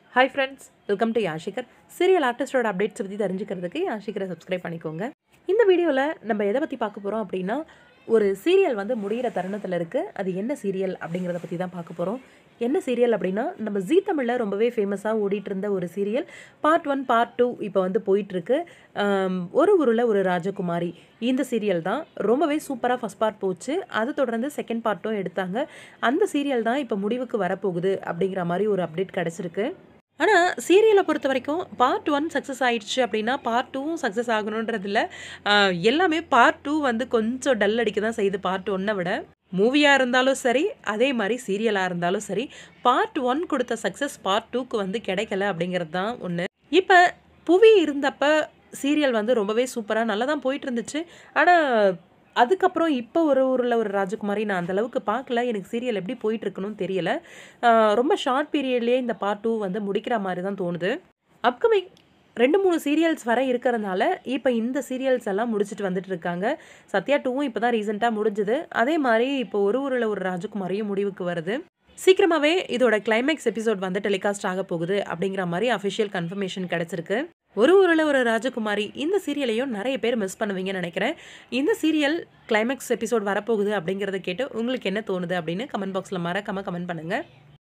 hi friends welcome to யாஷிகர் serial ஆர்டிஸ்டோட updates பற்றி தெரிஞ்சுக்கிறதுக்கு யாஷிகரை சப்ஸ்கிரைப் பண்ணிக்கோங்க இந்த வீடியோவில் நம்ம எதை பற்றி பார்க்க போகிறோம் அப்படின்னா ஒரு சீரியல் வந்து முடிகிற தருணத்தில் இருக்குது அது என்ன சீரியல் அப்படிங்கிறத பற்றி தான் பார்க்க போகிறோம் என்ன சீரியல் அப்படின்னா நம்ம ஜீ தமிழில் ரொம்பவே ஃபேமஸாக ஓடிட்டு இருந்த ஒரு serial part one part two இப்போ வந்து போயிட்டுருக்கு ஒரு ஊரில் ஒரு ராஜகுமாரி இந்த சீரியல் தான் ரொம்பவே சூப்பராக ஃபஸ்ட் பார்ட் போச்சு அதை தொடர்ந்து செகண்ட் பார்ட்டும் எடுத்தாங்க அந்த சீரியல் தான் இப்போ முடிவுக்கு வரப்போகுது அப்படிங்கிற மாதிரி ஒரு அப்டேட் கிடச்சிருக்கு ஆனால் சீரியலை பொறுத்த வரைக்கும் பார்ட் ஒன் சக்ஸஸ் ஆயிடுச்சு அப்படின்னா பார்ட் டூவும் சக்ஸஸ் ஆகணுன்றதில்ல ஆஹ் எல்லாமே பார்ட் டூ வந்து கொஞ்சம் டல் அடிக்க தான் செய்யுது பார்ட் ஒன்னை விட மூவியாக இருந்தாலும் சரி அதே மாதிரி சீரியலாக இருந்தாலும் சரி பார்ட் ஒன் கொடுத்த சக்ஸஸ் பார்ட் டூக்கு வந்து கிடைக்கல அப்படிங்கிறது தான் ஒன்று இப்போ புவி இருந்தப்ப சீரியல் வந்து ரொம்பவே சூப்பராக நல்லா தான் போயிட்டு இருந்துச்சு ஆனால் அதுக்கப்புறம் இப்போ ஒரு ஊரில் ஒரு ராஜகுமாரி நான் அந்த அளவுக்கு பார்க்கல எனக்கு சீரியல் எப்படி போயிட்டு இருக்குன்னு தெரியல ஆஹ் ரொம்ப ஷார்ட் பீரியட்லேயே இந்த பார்ட் டூ வந்து முடிக்கிற மாதிரி தான் தோணுது அப்கமிங் ரெண்டு மூணு சீரியல்ஸ் வர இருக்கிறதுனால இப்போ இந்த சீரியல்ஸ் எல்லாம் முடிச்சுட்டு வந்துட்டு இருக்காங்க சத்யா டூவும் இப்போ தான் ரீசெண்டாக முடிஞ்சுது அதே மாதிரி இப்போ ஒரு ஊரில் ஒரு ராஜகுமாரியும் முடிவுக்கு வருது சீக்கிரமாகவே இதோட கிளைமேக்ஸ் எபிசோட் வந்து டெலிகாஸ்ட் ஆக போகுது அப்படிங்கிற மாதிரி அஃபிஷியல் கன்ஃபர்மேஷன் கிடச்சிருக்கு ஒரு ஊரில் ஒரு ராஜகுமாரி இந்த சீரியலையும் நிறைய பேர் மிஸ் பண்ணுவீங்கன்னு நினைக்கிறேன் இந்த சீரியல் கிளைமேக்ஸ் எபிசோட் வரப்போகுது அப்படிங்கிறத கேட்டு உங்களுக்கு என்ன தோணுது அப்படின்னு கமெண்ட் பாக்ஸில் மறக்காமல் கமெண்ட் பண்ணுங்கள்